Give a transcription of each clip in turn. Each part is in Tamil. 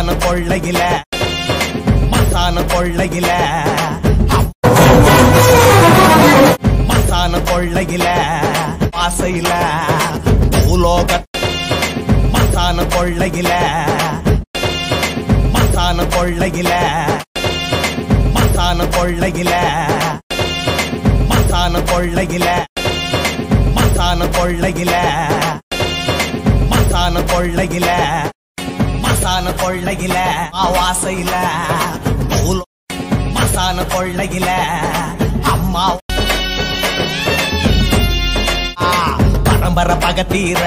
மசான கொள்ளையில மசான கொள்ளையில மசான கொள்ளையில ஆசையில பூலோக மசான கொள்ளையில மசான கொள்ளையில மசான கொள்ளையில மசான கொள்ளையில மசான கொள்ளையில மசான கொள்ளையில மசான கொள்ளையில ஆவாசையில பூலோ மசான கொள்ளையில அம்மா ஆ, பரம்பரை பகத்தீர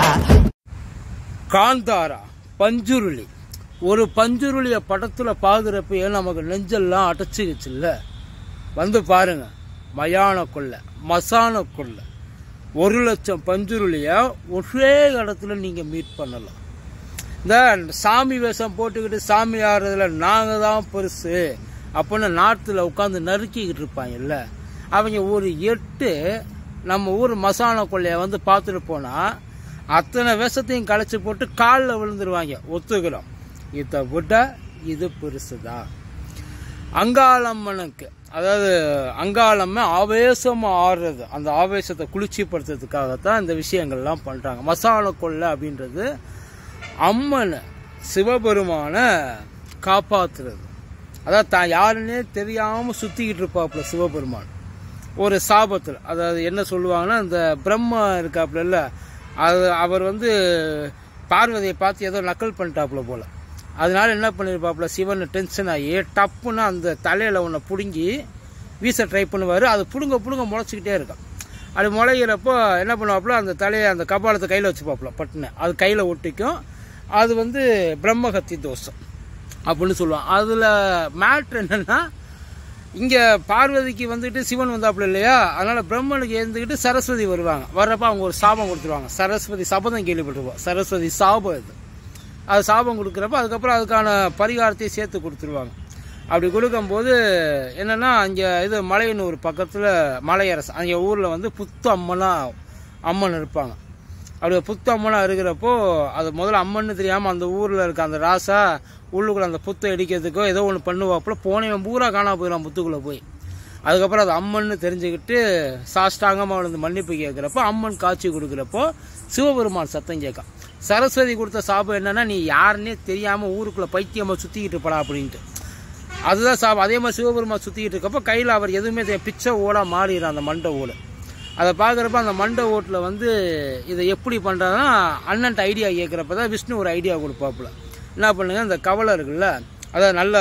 காந்தாரா பஞ்சுருளி ஒரு பஞ்சுருளிய படத்துல பாக்குறப்பயே நமக்கு நெஞ்செல்லாம் அடைச்சிக்கிச்சுல்ல வந்து பாருங்க மயான கொள்ளை மசான கொள்ளை ஒரு லட்சம் பஞ்சுருளிய ஒரே இடத்துல நீங்க மீட் பண்ணலாம் இந்த சாமி வேஷம் போட்டுக்கிட்டு சாமி ஆடுறதுல நாங்க தான் பெருசு அப்படின்னு நார்த்தில் உட்காந்து நறுக்கிக்கிட்டு இருப்பாங்கல்ல அவங்க ஒரு எட்டு நம்ம ஊர் மசாலா கொள்ளைய வந்து பார்த்துட்டு போனா அத்தனை விஷத்தையும் களைச்சி போட்டு காலில் விழுந்துருவாங்க ஒத்துக்கிறோம் இதை விட இது பெருசுதான் அங்காளம்மனுக்கு அதாவது அங்காளம்ம ஆவேசமா ஆடுறது அந்த ஆவேசத்தை குளிர்ச்சிப்படுத்துறதுக்காகத்தான் இந்த விஷயங்கள்லாம் பண்றாங்க மசாலா கொள்ளை அப்படின்றது அம்மனை சிவபெருமான காப்பாத்துறது அதாவது தான் யாருன்னே தெரியாம சுத்திக்கிட்டு இருப்பாப்புல சிவபெருமான் ஒரு சாபத்தில் அதாவது என்ன சொல்லுவாங்கன்னா இந்த பிரம்மா இருக்காப்புல அது அவர் வந்து பார்வதியை பார்த்து ஏதோ நக்கல் பண்ணிட்டாப்புல போல அதனால என்ன பண்ணிருப்பாப்புல சிவன் டென்ஷன் ஆகி டப்புன்னு அந்த தலையில ஒன்றை பிடுங்கி வீச ட்ரை பண்ணுவார் அது புடுங்க புடுங்க முளைச்சிக்கிட்டே இருக்கும் அது முளைகிறப்போ என்ன பண்ணுவாப்புல அந்த தலையை அந்த கபாலத்தை கையில் வச்சுப்பாப்புல பட்டுன்னு அது கையில் ஒட்டிக்கும் அது வந்து பிரம்மஹத்தி தோஷம் அப்படின்னு சொல்லுவான் அதில் மேட்ரு என்னன்னா இங்கே பார்வதிக்கு வந்துட்டு சிவன் வந்தாப்புல இல்லையா அதனால பிரம்மனுக்கு எழுந்துக்கிட்டு சரஸ்வதி வருவாங்க வர்றப்ப அவங்க ஒரு சாபம் கொடுத்துருவாங்க சரஸ்வதி சபதம் கேள்விப்பட்டிருப்போம் சரஸ்வதி சாபம் இது அது சாபம் கொடுக்குறப்ப அதுக்கப்புறம் அதுக்கான பரிகாரத்தையும் சேர்த்து கொடுத்துருவாங்க அப்படி கொடுக்கும்போது என்னன்னா அங்கே இது மலையனூர் பக்கத்தில் மலையரசு அங்கே ஊரில் வந்து புத்து அம்மனா அம்மன் இருப்பாங்க அப்படி புத்து அம்மனா இருக்கிறப்போ அது முதல்ல அம்மன்னு தெரியாமல் அந்த ஊரில் இருக்க அந்த ராசா உள்ளுக்குள்ள அந்த புத்தை அடிக்கிறதுக்கோ ஏதோ ஒன்று பண்ணுவாப்புல போனவன் பூரா காணாம போயிடும் புத்துக்குள்ளே போய் அதுக்கப்புறம் அது அம்மன்னு தெரிஞ்சுக்கிட்டு சாஷ்டாங்கமாக விழுந்து மன்னிப்பு கேட்குறப்போ அம்மன் காட்சி கொடுக்குறப்போ சிவபெருமான் சத்தம் கேட்கும் சரஸ்வதி கொடுத்த சாபம் என்னன்னா நீ யாருன்னே தெரியாமல் ஊருக்குள்ளே பைத்தியமாக சுற்றிக்கிட்டு இருப்படா அப்படின்ட்டு அதுதான் சாபம் அதே மாதிரி சிவபெருமான் சுற்றிக்கிட்டு இருக்கப்போ கையில் அவர் எதுவுமே தெரியாது, பிச்சை ஓடா மாறிடும் அந்த மண்டை ஓடு அதை பார்க்குறப்ப அந்த மண்டை ஓட்டில் வந்து இதை எப்படி பண்ணுறதுன்னா அண்ணன்ட்ட ஐடியா கேட்குறப்ப தான் விஷ்ணு ஒரு ஐடியா கொடுப்பாப்புல என்ன பண்ணுங்க இந்த கவலை இருக்குல்ல அதை நல்ல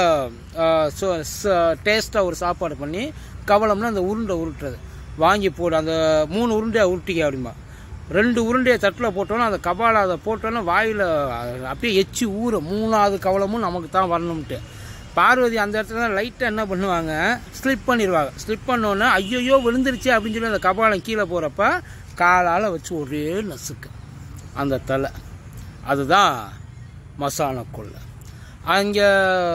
டேஸ்ட்டாக ஒரு சாப்பாடு பண்ணி கவலம்னா அந்த உருண்டை உருட்டுறது வாங்கி போடு அந்த மூணு உருண்டையை உருட்டிக்க அப்படிமா ரெண்டு உருண்டையை தட்டில் போட்டோன்னா அந்த கபாலை அதை போட்டோன்னா வாயில் அப்படியே எச்சி ஊற மூணாவது கவலமும் நமக்கு தான் வரணும்ட்டு பார்வதி அந்த இடத்துல லைட்டாக என்ன பண்ணுவாங்க ஸ்லிப் பண்ணிடுவாங்க ஸ்லிப் பண்ணோன்னே ஐயோ விழுந்துருச்சு அப்படின்னு சொல்லி அந்த கபாலம் கீழே போகிறப்ப காலால் வச்சு ஒரே நசுக்கு அந்த தலை அதுதான் மசாலா கொள்ளை அங்கே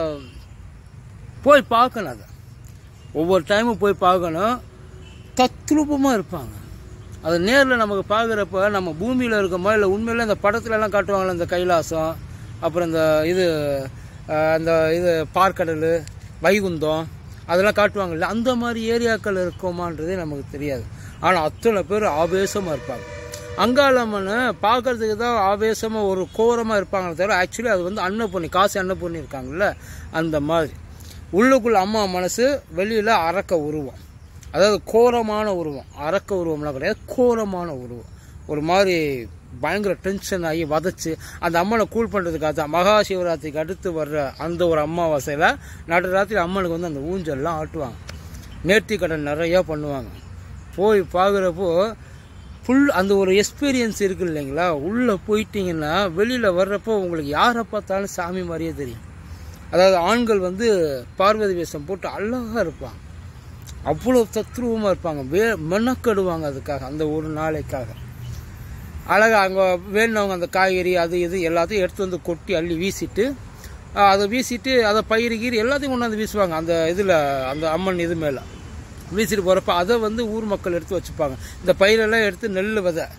போய் பார்க்கணும் அதை ஒவ்வொரு டைமும் போய் பார்க்கணும் தத்ரூபமாக இருப்பாங்க அது நேரில் நமக்கு பார்க்குறப்ப நம்ம பூமியில் இருக்கோமா இல்லை உண்மையில இந்த படத்துல எல்லாம் காட்டுவாங்கல்ல இந்த கைலாசம் அப்புறம் இந்த இது அஹ், அந்த இது பார்க்கடல் வைகுந்தம் அதெல்லாம் காட்டுவாங்கல்ல அந்த மாதிரி ஏரியாக்கள் இருக்கோமான்றதே நமக்கு தெரியாது ஆனால் அத்தனை பேர் ஆவேசமாக இருப்பாங்க அங்காளம்மனை பார்க்கறதுக்கு தான் ஆவேசமாக ஒரு கோரமாக இருப்பாங்களே தவிர ஆக்சுவலி அது வந்து அன்னப்பூர்ணி காசு அன்னப்பூர்ணி இருக்காங்கல்ல அந்த மாதிரி உள்ளுக்குள்ள அம்மா மனசு வெளியில் அரக்க உருவம் அதாவது கோரமான உருவம் அரக்க உருவம்லாம் கிடையாது கோரமான உருவம் ஒரு மாதிரி பயங்கர டென்ஷன் ஆகி வதச்சு அந்த அம்மனை கூல் பண்ணுறதுக்காக தான் மகா சிவராத்திரிக்கு அடுத்து வர்ற அந்த ஒரு அமாவாசையில் நடுராத்திரி அம்மனுக்கு வந்து அந்த ஊஞ்சல்லாம் ஆட்டுவாங்க நேர்த்தி கடன் நிறையா பண்ணுவாங்க போய் பார்க்குறப்போ ஃபுல் அந்த ஒரு எக்ஸ்பீரியன்ஸ் இருக்கு இல்லைங்களா உள்ளே போயிட்டீங்கன்னா வெளியில் வர்றப்போ உங்களுக்கு யாரை பார்த்தாலும் சாமி மாதிரியே தெரியும் அதாவது ஆண்கள் வந்து பார்வதி வேஷம் போட்டு அழகாக இருப்பாங்க அவ்வளோ தத்ரூபமாக இருப்பாங்க வே மெனக்கெடுவாங்க அதுக்காக அந்த ஒரு நாளைக்காக அழகாக அங்கே வேணுனவங்க அந்த காய்கறி அது இது எல்லாத்தையும் எடுத்து வந்து கொட்டி அள்ளி வீசிட்டு ஆஹ், அதை வீசிட்டு அதை பயிறு கீரி எல்லாத்தையும் கொண்டாந்து வீசுவாங்க அந்த இதில் அந்த அம்மன் இது மேலே வீசிட்டு போகிறப்ப அதை வந்து ஊர் மக்கள் எடுத்து வச்சுப்பாங்க இந்த பயிரெல்லாம் எடுத்து நெல் விதை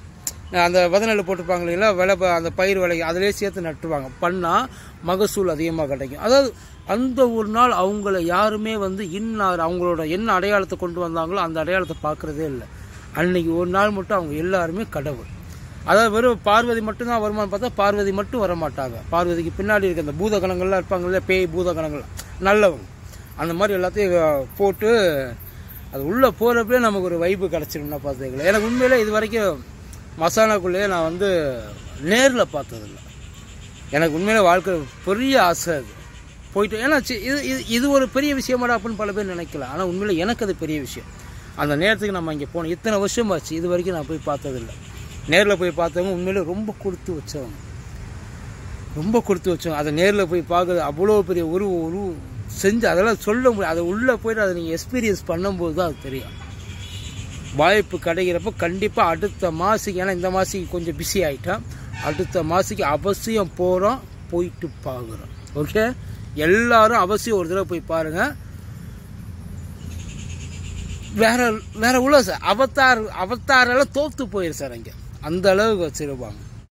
அந்த வதநெல் போட்டிருப்பாங்க இல்லைங்களா விலை ப- அந்த பயிர் விலை அதிலே சேர்த்து நட்டுருவாங்க பண்ணால் மகசூல் அதிகமாக கிடைக்கும் அதாவது அந்த ஒரு நாள் அவங்கள யாருமே வந்து இன்னார் அவங்களோட என்ன அடையாளத்தை கொண்டு வந்தாங்களோ அந்த அடையாளத்தை பார்க்குறதே இல்லை அன்னைக்கு ஒரு நாள் மட்டும் அவங்க எல்லாருமே கடவுள் அதாவது வெறும் பார்வதி மட்டும்தான் வருமானு பார்த்தா பார்வதி மட்டும் வர மாட்டாங்க பார்வதிக்கு பின்னாடி இருக்க அந்த பூதகணங்கள்லாம் இருப்பாங்க இல்லையா பேய் பூதகணங்கள் நல்லவங்க அந்த மாதிரி எல்லாத்தையும் அஹ், போட்டு அது உள்ளே போகிறப்பே நமக்கு ஒரு வைப்பு கிடச்சிரும்னா பார்த்துக்கலாம் எனக்கு உண்மையிலே இது வரைக்கும் மசாலாக்குள்ளேயே நான் வந்து நேரில் பார்த்ததில்ல எனக்கு உண்மையிலே வாழ்க்கை பெரிய ஆசை அது போயிட்டு ஏன்னா சி- இது இது இது ஒரு பெரிய விஷயமாடா அப்படின்னு பல பேர் நினைக்கலாம் ஆனால் உண்மையிலே எனக்கு அது பெரிய விஷயம் அந்த நேரத்துக்கு நம்ம இங்கே போனோம் இத்தனை வருஷம் ஆச்சு இது வரைக்கும் நான் போய் பார்த்ததில்ல நேரில் போய் பார்த்தவங்க உண்மையிலே ரொம்ப கொடுத்து வச்சவங்க ரொம்ப கொடுத்து வச்சவங்க அதை நேரில் போய் பார்க்குறது அவ்வளோ பெரிய ஒரு ஒரு செஞ்சு அதெல்லாம் சொல்ல முடியாது அதை உள்ளே போயிட்டு அதை நீங்கள் எக்ஸ்பீரியன்ஸ் பண்ணும்போது தான் அது தெரியும் வாய்ப்பு கிடைக்கிறப்ப கண்டிப்பாக அடுத்த மாதத்துக்கு ஏன்னா இந்த மாதத்துக்கு கொஞ்சம் பிஸி ஆகிட்டேன் அடுத்த மாதத்துக்கு அவசியம் போகிறோம் போயிட்டு பார்க்குறோம் ஓகே எல்லாரும் அவசியம் ஒரு தடவை போய் பாருங்கள் வேற வேற உள்ள சார் அவத்தார் அவத்தாரெல்லாம் தோத்து போயிரு சார் அங்கே அந்த அளவுக்கு வச்சிருப்பாங்க